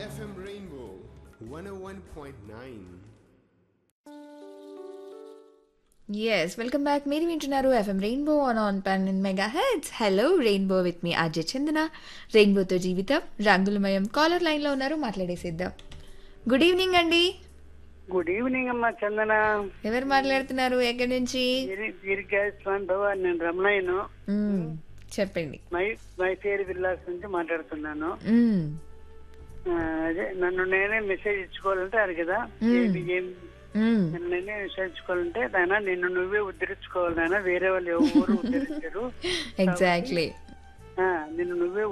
FM Rainbow 101.9. Yes welcome back మీరు వింటున్నారు FM Rainbow on on pen mega heads hello Rainbow with మీ అజయ్ చందన రెయిన్బోతో జీవితం రంగులమయం కాలర్ లైన్లో ఉన్నారు మాట్లాడేసేద్దాం గుడ్ ఈవినింగ్ అండి గుడ్ ఈవినింగ్ అమ్మా చందన ఎవరు మాట్లాడుతున్నారు ఎక్కడి నుంచి దీర్- దీర్ఘాయుష్మాన్ భవ నేను రమణయ్యను మ్మ్, చెప్పండి మై మై పేరు విల్లాస్ నుంచి మాట్లాడుతున్నాను మ్మ్, ఆ, అదే నన్ను నేనే మెసేజ్ ఇచ్చుకోవాలంటే అది కదా ఏమి ఏం మ్మ్, నన్ను నేనే మెసేజ్ ఇచ్చుకోవాలంటే దాని నిన్ను నువ్వే ఉద్ధరించుకోవాలి నాయనా వేరే వాళ్ళు ఎవరు ఉద్ధరించరు ఎగ్జాక్ట్లీ ఆ, నిన్ను నువ్వే